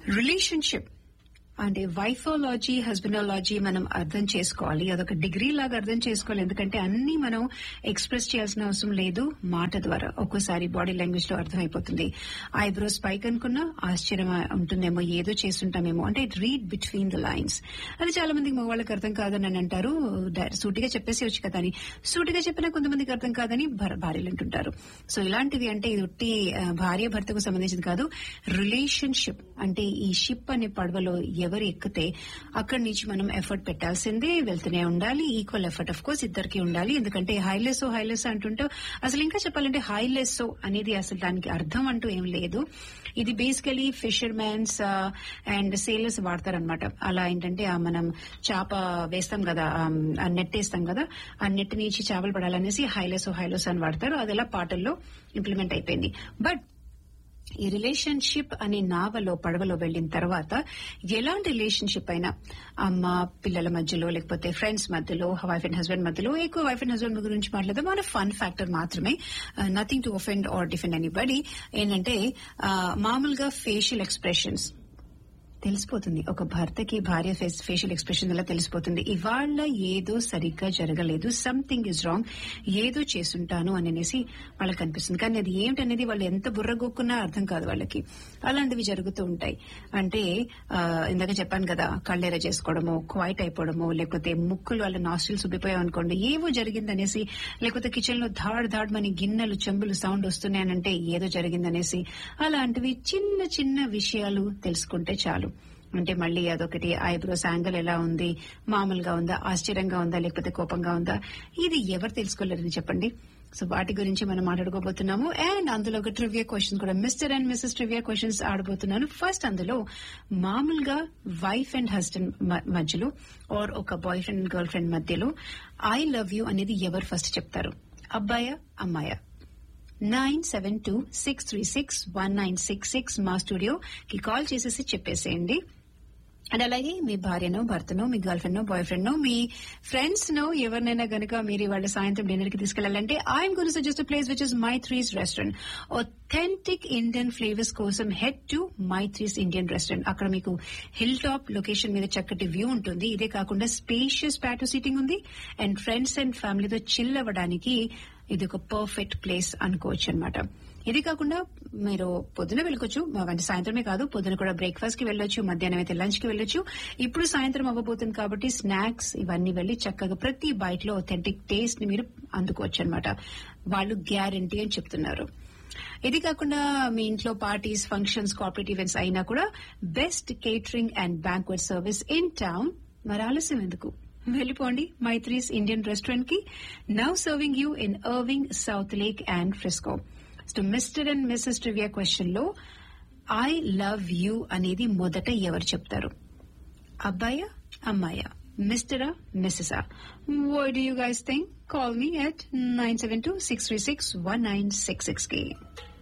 relationship అంటే వైఫాలజీ హస్బెండాలజీ మనం అర్థం చేసుకోవాలి అదొక డిగ్రీ లాగా అర్థం చేసుకోవాలి ఎందుకంటే అన్ని మనం ఎక్స్ప్రెస్ చేయాల్సిన అవసరం లేదు మాట ద్వారా ఒక్కోసారి బాడీ లాంగ్వేజ్ లో అర్థమైపోతుంది ఐబ్రోస్ పైకి అనుకున్నా ఆశ్చర్యం ఉంటుందేమో ఏదో చేస్తుంటామేమో అంటే రీడ్ బిట్వీన్ ద లైన్స్ అది చాలా మందికి మగవాళ్ళకి అర్థం కాదని అని అంటారు డ- సూటిగా చెప్పేసి వచ్చు కదా అని సూటిగా చెప్పినా కొంతమందికి అర్థం కాదని భర- భార్యలు అంటుంటారు సో ఇలాంటివి అంటే ఇది ఒట్టి ఆ, భార్య భర్తకు సంబంధించింది కాదు రిలేషన్షిప్ అంటే ఈ షిప్ అనే పడవలో ఎవరు ఎక్కితే అక్కడి నుంచి మనం ఎఫర్ట్ పెట్టాల్సిందే వెళ్తూనే ఉండాలి ఈక్వల్ ఎఫర్ట్ ఆఫ్ కోర్స్ ఇద్దరికి ఉండాలి ఎందుకంటే హైలెస్ హైలెస్ అంటుంటే అసలు ఇంకా చెప్పాలంటే హైలెస్ అనేది అసలు దానికి అర్థం అంటూ ఏం లేదు ఇది basically fisher mans and sailors వాడతారనమాట అలా ఏంటంటే ఆ మనం చేప వేస్తాం కదా ఆ నెట్ వేస్తాం కదా ఆ నెట్ నుంచి చేపలు పడాలనేసి హైలెస్ హైలెస్ అని వాడతారు అది అలా పాటల్లో ఇంప్లిమెంట్ అయిపోయింది బట్ ఈ రిలేషన్షిప్ అనే నావలో పడవలో వెళ్లిన తర్వాత ఎలాంటి రిలేషన్షిప్ అయినా అమ్మ పిల్లల మధ్యలో లేకపోతే ఫ్రెండ్స్ మధ్యలో వైఫ్ అండ్ హస్బెండ్ మధ్యలో ఎక్కువ వైఫ్ అండ్ హస్బెండ్ గురించి మాట్లాడదాం మన ఫన్ ఫ్యాక్టర్ మాత్రమే nothing to offend or defend anybody ఏంటంటే ఆ, మామూలుగా ఫేషియల్ ఎక్స్ప్రెషన్స్ తెలిసిపోతుంది ఒక భర్తకి భార్య ఫేషియల్ ఎక్స్ప్రెషన్ వల్ల తెలిసిపోతుంది ఇవాళ ఏదో సరిగ్గా జరగలేదు సంథింగ్ ఇస్ రాంగ్ ఏదో చేసుంటాను అని అనేసి వాళ్ళకి అనిపిస్తుంది కానీ అది ఏమిటనేది వాళ్ళు ఎంత బుర్రగొక్కున్నా అర్థం కాదు వాళ్ళకి అలాంటివి జరుగుతూ ఉంటాయి అంటే ఆ, ఇందాక చెప్పాను కదా కళ్ళెర చేసుకోవడము క్వైట్ అయిపోవడము లేకపోతే ముక్కులు వాళ్ళ నాస్టిల్స్ ఉబ్బిపోయాం అనుకోండి ఏవో జరిగిందనేసి లేకపోతే కిచెన్ లో ధాడ్ ధాడ్ మని గిన్నెలు చెంబులు సౌండ్ వస్తున్నాయనంటే ఏదో జరిగిందనేసి అలాంటివి చిన్న చిన్న విషయాలు తెలుసుకుంటే చాలు అంటే మళ్ళీ అదొకటి ఐబ్రోస్ యాంగిల్ ఎలా ఉంది మామూలుగా ఉందా ఆశ్చర్యంగా ఉందా లేకపోతే కోపంగా ఉందా ఇది ఎవరు తెలుసుకోలేరని చెప్పండి సో వాటి గురించి మనం మాట్లాడుకోబోతున్నాము అండ్ అందులో ఒక ట్రివియా క్వశ్చన్స్ కూడా mister and missus trivia questions ఆడబోతున్నాను ఫస్ట్ అందులో మామూలుగా వైఫ్ అండ్ హస్బెండ్ మధ్యలో ఆర్ ఒక boyfriend and girlfriend మధ్యలో ఐ లవ్ యూ అనేది ఎవరు ఫస్ట్ చెప్తారు అబ్బాయా అమ్మాయా nine seven two six three six one nine six six మా స్టూడియోకి కాల్ చేసేసి చెప్పేసేయండి అండ్ అలాగే మీ భార్యనో భర్తనో మీ గర్ల్ ఫ్రెండ్ నో బాయ్ ఫ్రెండ్ నో మీ ఫ్రెండ్స్ నో ఎవరినైనా గనుక మీరు వాళ్ళ సాయంత్రం డిన్నర్ కి తీసుకెళ్లాలంటే I'm gonna suggest place which is Maithri's restaurant authentic Indian flavours కోసం head to Maithri's Indian restaurant అక్కడ మీకు హిల్ టాప్ లొకేషన్ మీద చక్కటి వ్యూ ఉంటుంది ఇదే కాకుండా స్పేషియస్ ప్యాటో సీటింగ్ ఉంది అండ్ ఫ్రెండ్స్ అండ్ ఫ్యామిలీతో చిల్ అవ్వడానికి ఇది ఒక పర్ఫెక్ట్ ప్లేస్ అనుకోవచ్చు అనమాట ఇది కాకుండా మీరు పొద్దున వెళ్ళొచ్చు అంటే సాయంత్రమే కాదు పొద్దున కూడా బ్రేక్ఫాస్ట్ కి వెళ్ళొచ్చు మధ్యాహ్నం అయితే లంచ్ కి వెళ్ళొచ్చు ఇప్పుడు సాయంత్రం అవ్వబోతుంది కాబట్టి స్నాక్స్ ఇవన్నీ వెళ్ళి చక్కగా ప్రతి బైట్ లో ఒథెంటిక్ టేస్ట్ ని మీరు అందుకోవచ్చు అనమాట వాళ్ళు గ్యారంటీ అని చెప్తున్నారు ఇది కాకుండా మీ ఇంట్లో పార్టీస్ ఫంక్షన్స్ కార్పొరేట్ ఈవెంట్స్ అయినా కూడా best catering and banquet service in town మరి ఆలస్యం ఎందుకు వెళ్ళిపోండి మైత్రీస్ ఇండియన్ రెస్టారెంట్ కి now serving you in Irving Southlake and Frisco so mister and missus trivia question లో ఐ లవ్ యూ అనేది మొదట ఎవరు చెప్తారు అబ్బాయా అమ్మాయా మిస్టరా మిస్సెసా why do you guys think call me at nine seven two six three six one nine six six కి